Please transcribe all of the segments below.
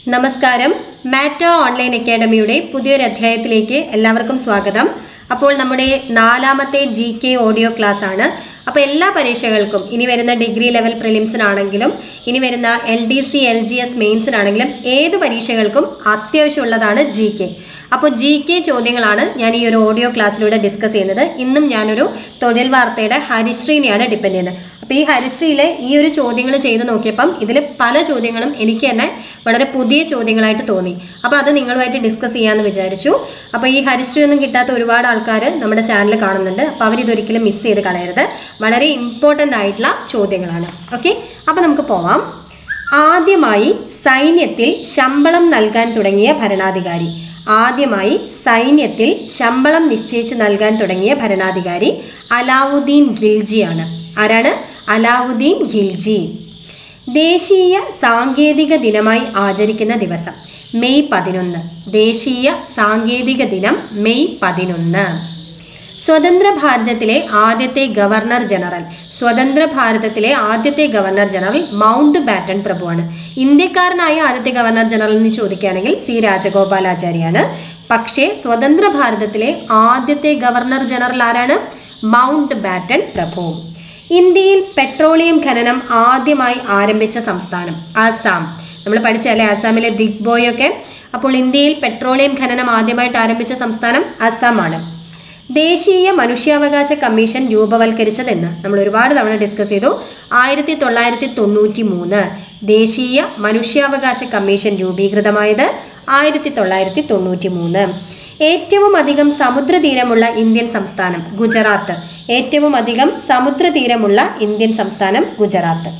നമസ്കാരം മാറ്റോ ഓൺലൈൻ അക്കാഡമിയുടെ പുതിയൊരു അധ്യായത്തിലേക്ക് എല്ലാവർക്കും സ്വാഗതം അപ്പോൾ നമ്മുടെ നാലാമത്തെ ജി കെ ഓഡിയോ ക്ലാസ് ആണ് അപ്പോൾ എല്ലാ പരീക്ഷകൾക്കും ഇനി വരുന്ന ഡിഗ്രി ലെവൽ പ്രിലിംസിനാണെങ്കിലും ഇനി വരുന്ന L D C L G S മെയിൻസിനാണെങ്കിലും ഏത് പരീക്ഷകൾക്കും അത്യാവശ്യമുള്ളതാണ് ജി കെ അപ്പോൾ ജി കെ ചോദ്യങ്ങളാണ് ഞാൻ ഈ ഒരു ഓഡിയോ ക്ലാസ്സിലൂടെ ഡിസ്കസ് ചെയ്യുന്നത് ഇന്നും ഞാനൊരു തൊഴിൽ വാർത്തയുടെ ഹരിശ്രീനെയാണ് ഡിപ്പെൻഡ് ചെയ്യുന്നത് അപ്പോൾ ഈ ഹരിശ്രീയിലെ ഈ ഒരു ചോദ്യങ്ങൾ ചെയ്ത് നോക്കിയപ്പം ഇതിൽ പല ചോദ്യങ്ങളും എനിക്ക് തന്നെ വളരെ പുതിയ ചോദ്യങ്ങളായിട്ട് തോന്നി അപ്പോൾ അത് നിങ്ങളുമായിട്ട് ഡിസ്കസ് ചെയ്യാമെന്ന് വിചാരിച്ചു അപ്പോൾ ഈ ഹരിശ്രീ ഒന്നും കിട്ടാത്ത ഒരുപാട് ആൾക്കാർ നമ്മുടെ ചാനൽ കാണുന്നുണ്ട് അപ്പോൾ അവരിതൊരിക്കലും മിസ് ചെയ്ത് കളയരുത് വളരെ ഇമ്പോർട്ടൻ്റ് ആയിട്ടുള്ള ചോദ്യങ്ങളാണ് ഓക്കെ അപ്പോൾ നമുക്ക് പോവാം ആദ്യമായി സൈന്യത്തിൽ ശമ്പളം നൽകാൻ തുടങ്ങിയ ഭരണാധികാരി ആദ്യമായി സൈന്യത്തിൽ ശമ്പളം നിശ്ചയിച്ചു നൽകാൻ തുടങ്ങിയ ഭരണാധികാരി അലാവുദ്ദീൻ ഖിൽജിയാണ് ആരാണ് അലാവുദ്ദീൻ ഖിൽജി ദേശീയ സാങ്കേതിക ദിനമായി ആചരിക്കുന്ന ദിവസം മെയ് പതിനൊന്ന് ദേശീയ സാങ്കേതിക ദിനം മെയ് പതിനൊന്ന് സ്വതന്ത്ര ഭാരതത്തിലെ ആദ്യത്തെ ഗവർണർ ജനറൽ സ്വതന്ത്ര ഭാരതത്തിലെ ആദ്യത്തെ ഗവർണർ ജനറൽ മൗണ്ട് ബാറ്റൺ പ്രഭുവാണ് ഇന്ത്യക്കാരനായ ആദ്യത്തെ ഗവർണർ ജനറൽ എന്ന് ചോദിക്കുകയാണെങ്കിൽ സി രാജഗോപാലാചാര്യാണ് പക്ഷേ സ്വതന്ത്ര ഭാരതത്തിലെ ആദ്യത്തെ ഗവർണർ ജനറൽ ആരാണ് മൗണ്ട് ബാറ്റൺ പ്രഭു ഇന്ത്യയിൽ പെട്രോളിയം ഖനനം ആദ്യമായി ആരംഭിച്ച സംസ്ഥാനം ആസാം നമ്മൾ പഠിച്ചല്ലേ ആസാമിലെ ദിഗ്ബോയ് ഒക്കെ അപ്പോൾ ഇന്ത്യയിൽ പെട്രോളിയം ഖനനം ആദ്യമായിട്ട് ആരംഭിച്ച സംസ്ഥാനം അസാമാണ് ദേശീയ മനുഷ്യാവകാശ കമ്മീഷൻ രൂപവൽക്കരിച്ചതെന്ന് നമ്മൾ ഒരുപാട് തവണ ഡിസ്കസ് ചെയ്തു ആയിരത്തി തൊള്ളായിരത്തി തൊണ്ണൂറ്റി മൂന്ന് ദേശീയ മനുഷ്യാവകാശ കമ്മീഷൻ രൂപീകൃതമായത് ആയിരത്തി തൊള്ളായിരത്തി തൊണ്ണൂറ്റി മൂന്ന് ഏറ്റവും അധികം സമുദ്രതീരമുള്ള ഇന്ത്യൻ സംസ്ഥാനം ഗുജറാത്ത് ഏറ്റവും അധികം സമുദ്രതീരമുള്ള ഇന്ത്യൻ സംസ്ഥാനം ഗുജറാത്ത്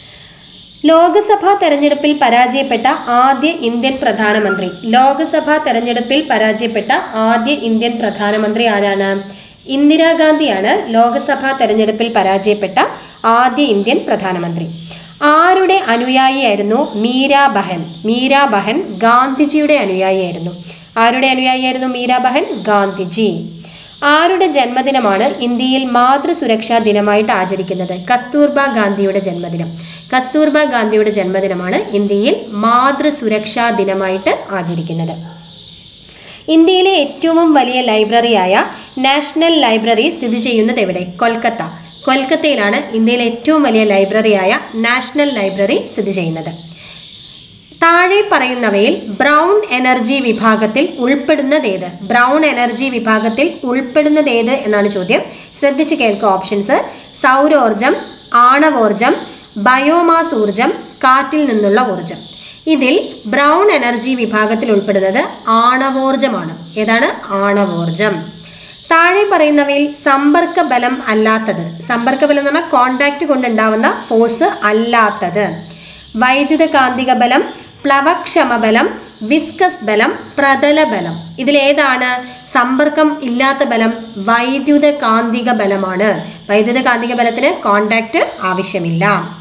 ലോക്സഭാ തെരഞ്ഞെടുപ്പിൽ പരാജയപ്പെട്ട ആദ്യ ഇന്ത്യൻ പ്രധാനമന്ത്രി ലോക്സഭാ തെരഞ്ഞെടുപ്പിൽ പരാജയപ്പെട്ട ആദ്യ ഇന്ത്യൻ പ്രധാനമന്ത്രി ആരാണ് ഇന്ദിരാഗാന്ധിയാണ് ലോക്സഭാ തെരഞ്ഞെടുപ്പിൽ പരാജയപ്പെട്ട ആദ്യ ഇന്ത്യൻ പ്രധാനമന്ത്രി ആരുടെ അനുയായിയായിരുന്നു മീരാ ബഹൻ മീരാ ബഹൻ ഗാന്ധിജിയുടെ അനുയായിയായിരുന്നു ആരുടെ അനുയായിയായിരുന്നു മീരാ ബഹൻ ഗാന്ധിജി ആരുടെ ജന്മദിനമാണ് ഇന്ത്യയിൽ മാതൃസുരക്ഷാ ദിനമായിട്ട് ആചരിക്കുന്നത് കസ്തൂർബ ഗാന്ധിയുടെ ജന്മദിനം കസ്തൂർബ ഗാന്ധിയുടെ ജന്മദിനമാണ് ഇന്ത്യയിൽ മാതൃസുരക്ഷാ ദിനമായിട്ട് ആചരിക്കുന്നത് ഇന്ത്യയിലെ ഏറ്റവും വലിയ ലൈബ്രറിയായ നാഷണൽ ലൈബ്രറി സ്ഥിതി ചെയ്യുന്നത് എവിടെ കൊൽക്കത്ത കൊൽക്കത്തയിലാണ് ഇന്ത്യയിലെ ഏറ്റവും വലിയ ലൈബ്രറിയായ നാഷണൽ ലൈബ്രറി സ്ഥിതി ചെയ്യുന്നത് താഴെ പറയുന്നവയിൽ ബ്രൗൺ എനർജി വിഭാഗത്തിൽ ഉൾപ്പെടുന്നതേത് ബ്രൗൺ എനർജി വിഭാഗത്തിൽ ഉൾപ്പെടുന്നതേത് എന്നാണ് ചോദ്യം ശ്രദ്ധിച്ച് കേൾക്കുക ഓപ്ഷൻസ് സൗരോർജം ആണവോർജം ബയോമാസ് ഊർജം കാറ്റിൽ നിന്നുള്ള ഊർജം ഇതിൽ ബ്രൗൺ എനർജി വിഭാഗത്തിൽ ഉൾപ്പെടുന്നത് ആണവോർജമാണ് ഏതാണ് ആണവോർജം താഴെ പറയുന്നവയിൽ സമ്പർക്ക ബലം അല്ലാത്തത് സമ്പർക്ക ബലം എന്ന് പറഞ്ഞാൽ കോണ്ടാക്ട് കൊണ്ടുണ്ടാവുന്ന ഫോഴ്സ് അല്ലാത്തത് വൈദ്യുത കാന്തിക ബലം പ്ലവക്ഷമ ബലം വിസ്കസ് ബലം പ്രതല ബലം ഇതിലേതാണ് സമ്പർക്കം ഇല്ലാത്ത ബലം വൈദ്യുത കാന്തിക ബലമാണ് വൈദ്യുത കാന്തിക ബലത്തിന് കോണ്ടാക്ട് ആവശ്യമില്ല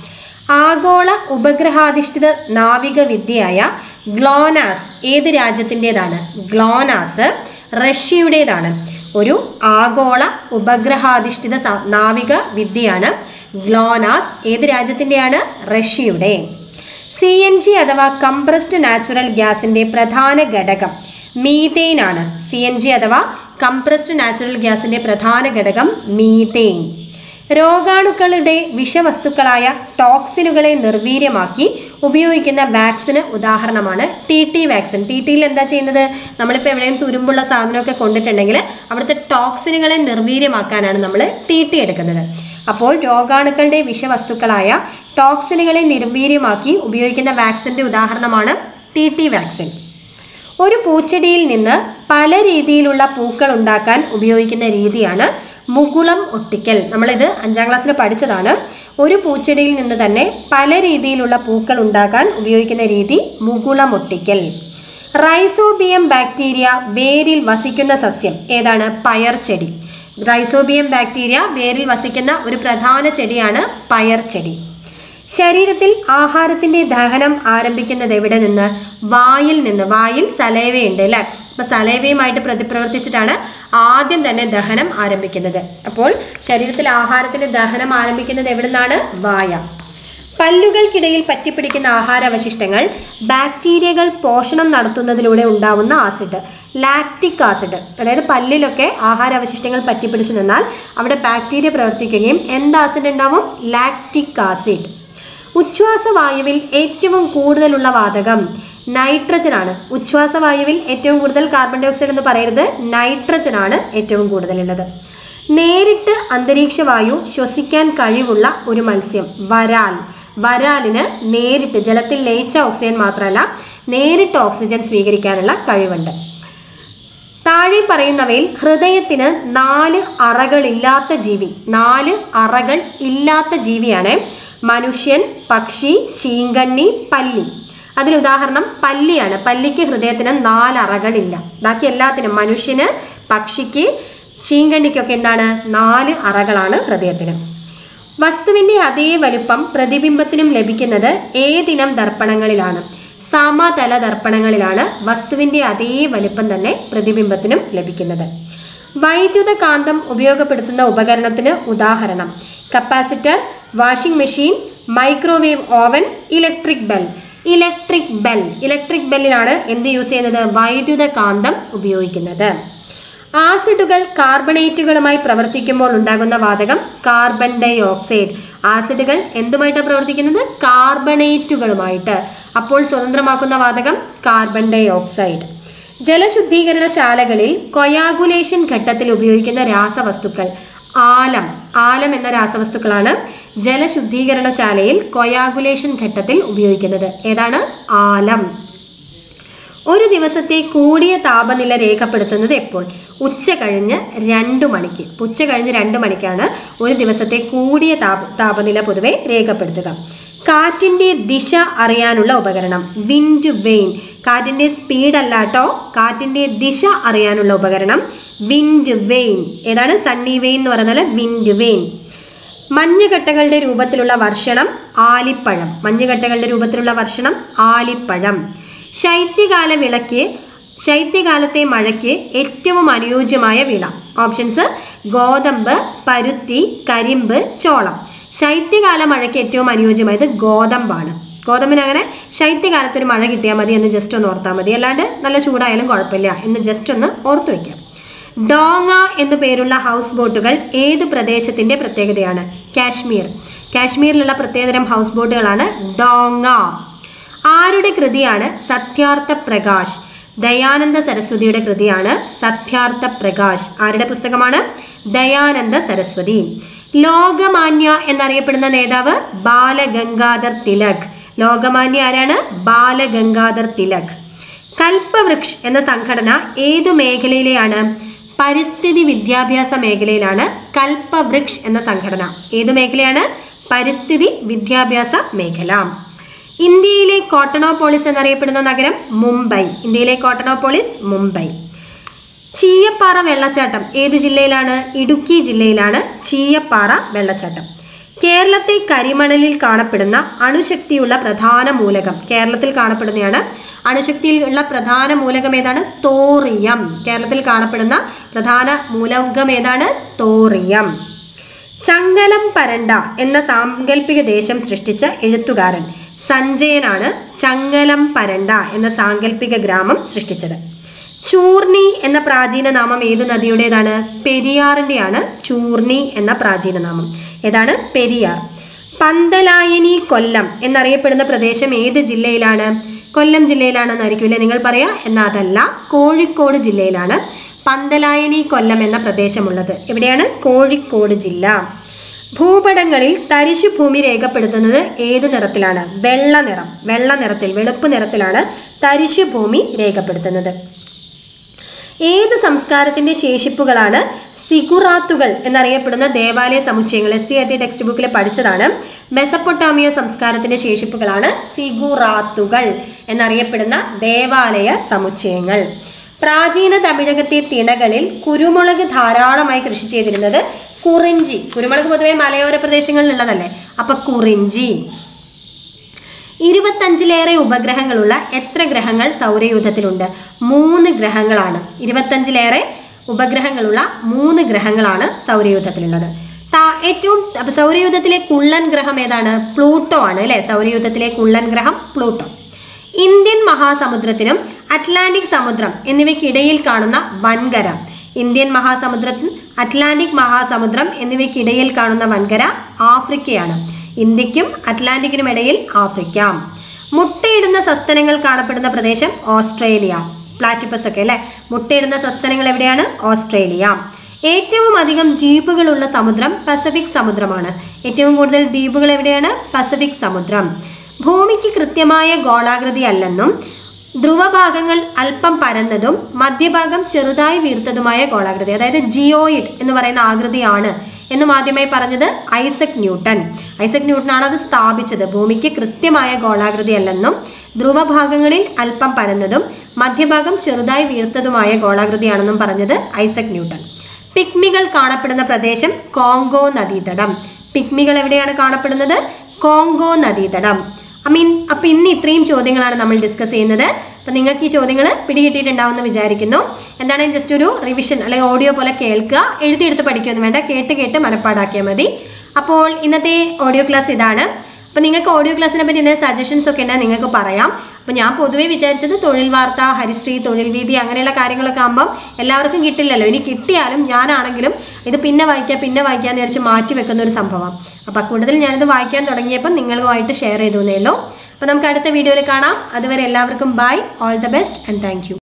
ആഗോള ഉപഗ്രഹാധിഷ്ഠിത നാവിക വിദ്യയായ ഗ്ലോനാസ് ഏത് രാജ്യത്തിൻ്റെതാണ് ഗ്ലോനാസ് റഷ്യയുടേതാണ് ഒരു ആഗോള ഉപഗ്രഹാധിഷ്ഠിത സ- നാവിക വിദ്യയാണ് ഗ്ലോനാസ് ഏത് രാജ്യത്തിൻ്റെയാണ് റഷ്യയുടെ സി എൻ ജി അഥവാ കംപ്രസ്ഡ് നാച്ചുറൽ ഗ്യാസിന്റെ പ്രധാന ഘടകം മീതെയിൻ ആണ് സി എൻ ജി അഥവാ കംപ്രസ്ഡ് നാച്ചുറൽ ഗ്യാസിന്റെ പ്രധാന ഘടകം മീതെയിൻ രോഗാണുക്കളുടെ വിഷവസ്തുക്കളായ ടോക്സിനുകളെ നിർവീര്യമാക്കി ഉപയോഗിക്കുന്ന വാക്സിന് ഉദാഹരണമാണ് ടി ടി വാക്സിൻ ടി ടിയിൽ എന്താ ചെയ്യുന്നത് നമ്മളിപ്പോൾ എവിടെയും തുരുമ്പുള്ള സാധനമൊക്കെ കൊണ്ടിട്ടുണ്ടെങ്കിൽ അവിടുത്തെ ടോക്സിനുകളെ നിർവീര്യമാക്കാനാണ് നമ്മൾ ടി ടി എടുക്കുന്നത് അപ്പോൾ രോഗാണുക്കളുടെ വിഷവസ്തുക്കളായ ടോക്സിനുകളെ നിർവീര്യമാക്കി ഉപയോഗിക്കുന്ന വാക്സിൻ്റെ ഉദാഹരണമാണ് ടി ടി വാക്സിൻ ഒരു പൂച്ചെടിയിൽ നിന്ന് പല രീതിയിലുള്ള പൂക്കൾ ഉണ്ടാക്കാൻ ഉപയോഗിക്കുന്ന രീതിയാണ് മുകുളം ഒട്ടിക്കൽ നമ്മളിത് അഞ്ചാം ക്ലാസ്സിൽ പഠിച്ചതാണ് ഒരു പൂച്ചെടിയിൽ നിന്ന് തന്നെ പല രീതിയിലുള്ള പൂക്കൾ ഉണ്ടാക്കാൻ ഉപയോഗിക്കുന്ന രീതി മുകുളം ഒട്ടിക്കൽ റൈസോബിയം ബാക്ടീരിയ വേരിൽ വസിക്കുന്ന സസ്യം ഏതാണ് പയർ ചെടി റൈസോബിയം ബാക്ടീരിയ വേരിൽ വസിക്കുന്ന ഒരു പ്രധാന ചെടിയാണ് പയർ ചെടി ശരീരത്തിൽ ആഹാരത്തിന്റെ ദഹനം ആരംഭിക്കുന്നത് എവിടെ നിന്ന് വായിൽ നിന്ന് വായിൽ സലൈവയുണ്ട് അല്ലേ അപ്പൊ സലൈവയുമായിട്ട് പ്രതിപ്രവർത്തിച്ചിട്ടാണ് ആദ്യം തന്നെ ദഹനം ആരംഭിക്കുന്നത് അപ്പോൾ ശരീരത്തിൽ ആഹാരത്തിന്റെ ദഹനം ആരംഭിക്കുന്നത് എവിടെ നിന്നാണ് വായ പല്ലുകൾക്കിടയിൽ പറ്റിപ്പിടിക്കുന്ന ആഹാരാവശിഷ്ടങ്ങൾ ബാക്ടീരിയകൾ പോഷണം നടത്തുന്നതിലൂടെ ഉണ്ടാവുന്ന ആസിഡ് ലാക്റ്റിക് ആസിഡ് അതായത് പല്ലിലൊക്കെ ആഹാരാവശിഷ്ടങ്ങൾ പറ്റിപ്പിടിച്ച് നിന്നാൽ അവിടെ ബാക്ടീരിയ പ്രവർത്തിക്കുകയും എന്ത് ആസിഡ് ഉണ്ടാവും ലാക്റ്റിക് ആസിഡ് ഉച്ഛ്വാസവായുവിൽ ഏറ്റവും കൂടുതലുള്ള വാതകം നൈട്രജൻ ആണ് ഉച്ഛ്വാസവായുവിൽ ഏറ്റവും കൂടുതൽ കാർബൺ ഡൈ ഓക്സൈഡ് എന്ന് പറയരുത് നൈട്രജൻ ആണ് ഏറ്റവും കൂടുതലുള്ളത് നേരിട്ട് അന്തരീക്ഷ വായു ശ്വസിക്കാൻ കഴിവുള്ള ഒരു മത്സ്യം വരാൽ വരാലിന് നേരിട്ട് ജലത്തിൽ ലയിച്ച ഓക്സിജൻ മാത്രമല്ല നേരിട്ട് ഓക്സിജൻ സ്വീകരിക്കാനുള്ള കഴിവുണ്ട് താഴെ പറയുന്നവയിൽ ഹൃദയത്തിന് നാല് അറകളില്ലാത്ത ജീവി നാല് അറകൾ ഇല്ലാത്ത ജീവിയാണ് മനുഷ്യൻ പക്ഷി ചീങ്കണ്ണി പല്ലി അതിൽ ഉദാഹരണം പല്ലിയാണ് പല്ലിക്ക് ഹൃദയത്തിന് നാല് അറകളില്ല ബാക്കി എല്ലാത്തിനും മനുഷ്യന് പക്ഷിക്ക് ചീങ്കണ്ണിക്കൊക്കെ എന്താണ് നാല് അറകളാണ് ഹൃദയത്തിന് വസ്തുവിന്റെ അതേ വലുപ്പം പ്രതിബിംബത്തിനും ലഭിക്കുന്നത് ഏതിനം ദർപ്പണങ്ങളിലാണ് സമതല ദർപ്പണങ്ങളിലാണ് വസ്തുവിന്റെ അതേ വലുപ്പം തന്നെ പ്രതിബിംബത്തിനും ലഭിക്കുന്നത് വൈദ്യുത കാന്തം ഉപയോഗപ്പെടുത്തുന്ന ഉപകരണത്തിന് ഉദാഹരണം capacitor washing machine microwave oven electric bell electric bell electric ബെല്ലിലാണ് എന്ത് യൂസ് ചെയ്യുന്നത് വൈദ്യുത കാന്തം ഉപയോഗിക്കുന്നത് ആസിഡുകൾ കാർബണേറ്റുകളുമായി പ്രവർത്തിക്കുമ്പോൾ ഉണ്ടാകുന്ന വാതകം കാർബൺ ഡൈ ഓക്സൈഡ് ആസിഡുകൾ എന്തുമായിട്ടാണ് പ്രവർത്തിക്കുന്നത് കാർബണേറ്റുകളുമായിട്ട് അപ്പോൾ സ്വതന്ത്രമാക്കുന്ന വാതകം കാർബൺ ഡൈ ഓക്സൈഡ് ജലശുദ്ധീകരണശാലകളിൽ കൊയാഗുലേഷൻ ഘട്ടത്തിൽ ഉപയോഗിക്കുന്ന രാസവസ്തുക്കൾ ആലം ആലം എന്ന രാസവസ്തുക്കളാണ് ജലശുദ്ധീകരണശാലയിൽ കൊയാഗുലേഷൻ ഘട്ടത്തിൽ ഉപയോഗിക്കുന്നത് ഏതാണ് ആലം ഒരു ദിവസത്തെ കൂടിയ താപനില രേഖപ്പെടുത്തുന്നത് എപ്പോൾ ഉച്ച കഴിഞ്ഞ് രണ്ട് മണിക്ക് ഉച്ച കഴിഞ്ഞ് രണ്ട് മണിക്കാണ് ഒരു ദിവസത്തെ കൂടിയ താപ താപനില പൊതുവെ രേഖപ്പെടുത്തുക കാറ്റിൻ്റെ ദിശ അറിയാനുള്ള ഉപകരണം വിൻഡ് വെയിൻ കാറ്റിൻ്റെ സ്പീഡ് അല്ല കേട്ടോ കാറ്റിൻ്റെ ദിശ അറിയാനുള്ള ഉപകരണം വിൻഡ് വെയിൻ ഏതാണ് സണ്ണി വെയിൻ എന്ന് പറയുന്നത് വിൻഡ് വെയിൻ മഞ്ഞുകട്ടകളുടെ രൂപത്തിലുള്ള വർഷണം ആലിപ്പഴം മഞ്ഞുകട്ടകളുടെ രൂപത്തിലുള്ള വർഷണം ആലിപ്പഴം ശൈത്യകാല വിളയ്ക്ക് ശൈത്യകാലത്തെ മഴയ്ക്ക് ഏറ്റവും അനുയോജ്യമായ വിള ഓപ്ഷൻസ് ഗോതമ്പ് പരുത്തി കരിമ്പ് ചോളം ശൈത്യകാല മഴയ്ക്ക് ഏറ്റവും അനുയോജ്യമായത് ഗോതമ്പാണ് ഗോതമ്പിന് അങ്ങനെ ശൈത്യകാലത്ത് ഒരു മഴ കിട്ടിയാൽ മതി എന്ന് ജസ്റ്റ് ഒന്ന് ഓർത്താൽ മതി അല്ലാണ്ട് നല്ല ചൂടായാലും കുഴപ്പമില്ല എന്ന് ജസ്റ്റ് ഒന്ന് ഓർത്തു വയ്ക്കാം ഡോങ്ങ എന്നു പേരുള്ള ഹൗസ് ബോട്ടുകൾ ഏത് പ്രദേശത്തിന്റെ പ്രത്യേകതയാണ് കാശ്മീർ കാശ്മീരിലുള്ള പ്രത്യേകതരം ഹൗസ് ബോട്ടുകളാണ് ഡോങ്ങ ആരുടെ കൃതിയാണ് സത്യാർത്ഥ പ്രകാശ് ദയാനന്ദ സരസ്വതിയുടെ കൃതിയാണ് സത്യാർത്ഥ പ്രകാശ് ആരുടെ പുസ്തകമാണ് ദയാനന്ദ സരസ്വതി ലോകമാന്യ എന്നറിയപ്പെടുന്ന നേതാവ് ബാലഗംഗാധർ തിലക് ലോകമാന്യ ആരാണ് ബാലഗംഗാധർ തിലക് കൽപ്പവൃക്ഷ് എന്ന സംഘടന ഏതു മേഖലയിലെയാണ് പരിസ്ഥിതി വിദ്യാഭ്യാസ മേഖലയിലാണ് കൽപ്പവൃക്ഷ് എന്ന സംഘടന ഏത് മേഖലയാണ് പരിസ്ഥിതി വിദ്യാഭ്യാസ മേഖല ഇന്ത്യയിലെ കോട്ടണോപോളിസ് എന്നറിയപ്പെടുന്ന നഗരം മുംബൈ ഇന്ത്യയിലെ കോട്ടണോപോളിസ് മുംബൈ ചീയപ്പാറ വെള്ളച്ചാട്ടം ഏത് ജില്ലയിലാണ് ഇടുക്കി ജില്ലയിലാണ് ചീയപ്പാറ വെള്ളച്ചാട്ടം കേരളത്തെ കരിമണലിൽ കാണപ്പെടുന്ന അണുശക്തിയുള്ള പ്രധാന മൂലകം കേരളത്തിൽ കാണപ്പെടുന്നതാണ് അണുശക്തിയിലുള്ള പ്രധാന മൂലകം ഏതാണ് തോറിയം കേരളത്തിൽ കാണപ്പെടുന്ന പ്രധാന മൂലകം ഏതാണ് തോറിയം ചങ്ങലം പരണ്ട എന്ന സാങ്കല്പിക ദേശം സൃഷ്ടിച്ച എഴുത്തുകാരൻ സഞ്ജയനാണ് ചങ്ങലം പരണ്ട എന്ന സാങ്കല്പിക ഗ്രാമം സൃഷ്ടിച്ചത് ചൂർണി എന്ന പ്രാചീന നാമം ഏത് നദിയുടേതാണ് പെരിയാറിൻ്റെയാണ് ചൂർണി എന്ന പ്രാചീന നാമം ഏതാണ് പെരിയാർ പന്തലായനി കൊല്ലം എന്നറിയപ്പെടുന്ന പ്രദേശം ഏത് ജില്ലയിലാണ് കൊല്ലം ജില്ലയിലാണെന്നായിരിക്കുമല്ലേ നിങ്ങൾ പറയാ എന്നാൽ അതല്ല കോഴിക്കോട് ജില്ലയിലാണ് പന്തലായനി കൊല്ലം എന്ന പ്രദേശമുള്ളത് എവിടെയാണ് കോഴിക്കോട് ജില്ല ഭൂപടങ്ങളിൽ തരിശു ഭൂമി രേഖപ്പെടുത്തുന്നത് ഏത് നിറത്തിലാണ് വെള്ള നിറം വെള്ള നിറത്തിൽ വെളുപ്പ് നിറത്തിലാണ് തരിശു ഭൂമി രേഖപ്പെടുത്തുന്നത് ഏത് സംസ്കാരത്തിന്റെ ശേഷിപ്പുകളാണ് സിഗുറാത്തുകൾ എന്നറിയപ്പെടുന്ന ദേവാലയ സമുച്ചയങ്ങൾ S C R T text ബുക്കിൽ പഠിച്ചതാണ് മെസപ്പൊട്ടാമിയ സംസ്കാരത്തിന്റെ ശേഷിപ്പുകളാണ് സിഗുറാത്തുകൾ എന്നറിയപ്പെടുന്ന ദേവാലയ സമുച്ചയങ്ങൾ പ്രാചീന തമിഴകത്തെ തിണകളിൽ കുരുമുളക് ധാരാളമായി കൃഷി ചെയ്തിരുന്നത് കുറിഞ്ചി കുരുമുളക് പൊതുവെ മലയോര പ്രദേശങ്ങളിലുള്ളതല്ലേ അപ്പൊ കുറിഞ്ചി ഇരുപത്തഞ്ചിലേറെ ഉപഗ്രഹങ്ങളുള്ള എത്ര ഗ്രഹങ്ങൾ സൗരയൂഥത്തിലുണ്ട് മൂന്ന് ഗ്രഹങ്ങളാണ് ഇരുപത്തഞ്ചിലേറെ ഉപഗ്രഹങ്ങളുള്ള മൂന്ന് ഗ്രഹങ്ങളാണ് സൗരയൂഥത്തിലുള്ളത് താ- ഏറ്റവും അപ്പൊ സൗരയൂഥത്തിലെ കുള്ളൻ ഗ്രഹം ഏതാണ് പ്ലൂട്ടോ ആണ് അല്ലെ സൗരയൂഥത്തിലെ കുള്ളൻ ഗ്രഹം പ്ലൂട്ടോ ഇന്ത്യൻ മഹാസമുദ്രത്തിനും അറ്റ്ലാന്റിക് സമുദ്രം എന്നിവയ്ക്കിടയിൽ കാണുന്ന വൻകര ഇന്ത്യൻ മഹാസമുദ്രം അറ്റ്ലാന്റിക് മഹാസമുദ്രം എന്നിവയ്ക്കിടയിൽ കാണുന്ന വൻകര ആഫ്രിക്കയാണ് ഇന്ത്യക്കും അറ്റ്ലാന്റിക്കിനും ഇടയിൽ ആഫ്രിക്ക മുട്ടയിടുന്ന സസ്തനങ്ങൾ കാണപ്പെടുന്ന പ്രദേശം ഓസ്ട്രേലിയ പ്ലാറ്റിപ്പസ് ഒക്കെ അല്ലെ മുട്ടയിടുന്ന സസ്തനങ്ങൾ എവിടെയാണ് ഓസ്ട്രേലിയ ഏറ്റവും അധികം ദ്വീപുകളുള്ള സമുദ്രം പസഫിക് സമുദ്രമാണ് ഏറ്റവും കൂടുതൽ ദ്വീപുകൾ എവിടെയാണ് പസഫിക് സമുദ്രം ഭൂമിക്ക് കൃത്യമായ ഗോളാകൃതി അല്ലെന്നും ധ്രുവഭാഗങ്ങൾ അല്പം പരന്നതും മധ്യഭാഗം ചെറുതായി വീർത്തതുമായ ഗോളാകൃതി അതായത് ജിയോയിഡ് എന്ന് പറയുന്ന ആകൃതിയാണ് എന്നും ആദ്യമായി പറഞ്ഞത് ഐസക് ന്യൂട്ടൺ ഐസക് ന്യൂട്ടൺ ആണ് അത് സ്ഥാപിച്ചത് ഭൂമിക്ക് കൃത്യമായ ഗോളാകൃതി അല്ലെന്നും ധ്രുവഭാഗങ്ങളിൽ അല്പം പരന്നതും മധ്യഭാഗം ചെറുതായി വീർത്തതുമായ ഗോളാകൃതിയാണെന്നും പറഞ്ഞത് ഐസക് ന്യൂട്ടൺ പിഗ്മികൾ കാണപ്പെടുന്ന പ്രദേശം കോങ്കോ നദീതടം പിഗ്മികൾ എവിടെയാണ് കാണപ്പെടുന്നത് കോങ്കോ നദീതടം ഐ മീൻ അപ്പം ഇന്ന് ഇത്രയും ചോദ്യങ്ങളാണ് നമ്മൾ ഡിസ്കസ് ചെയ്യുന്നത് അപ്പം നിങ്ങൾക്ക് ഈ ചോദ്യങ്ങൾ പിടികിട്ടിയിട്ടുണ്ടാവുമെന്ന് വിചാരിക്കുന്നു എന്താണ് ജസ്റ്റ് ഒരു റിവിഷൻ അല്ലെങ്കിൽ ഓഡിയോ പോലെ കേൾക്കുക എഴുതിയെടുത്ത് പഠിക്കുകയൊന്നും വേണ്ട കേട്ട് കേട്ട് മനപ്പാടാക്കിയാൽ മതി അപ്പോൾ ഇന്നത്തെ ഓഡിയോ ക്ലാസ് ഇതാണ് അപ്പോൾ നിങ്ങൾക്ക് ഓഡിയോ ക്ലാസ്സിനെ പറ്റി എന്തെങ്കിലും സജഷൻസ് ഒക്കെ ഉണ്ടെങ്കിൽ നിങ്ങൾക്ക് പറയാം അപ്പോൾ ഞാൻ പൊതുവേ വിചാരിച്ചത് തൊഴിൽ വാർത്ത ഹരിശ്രീ തൊഴിൽ വീതി അങ്ങനെയുള്ള കാര്യങ്ങളൊക്കെ ആകുമ്പം എല്ലാവർക്കും കിട്ടില്ലല്ലോ ഇനി കിട്ടിയാലും ഞാനാണെങ്കിലും ഇത് പിന്നെ വായിക്കാം പിന്നെ വായിക്കാമെന്ന് വിചാരിച്ച് മാറ്റി വെക്കുന്ന ഒരു സംഭവം അപ്പോൾ കൂടുതൽ ഞാനിത് വായിക്കാൻ തുടങ്ങിയപ്പോൾ നിങ്ങളുമായിട്ട് ഷെയർ ചെയ്തു എന്നേ ഉള്ളൂ അപ്പോൾ നമുക്ക് അടുത്ത വീഡിയോയിൽ കാണാം അതുവരെ എല്ലാവർക്കും bye all the best and thank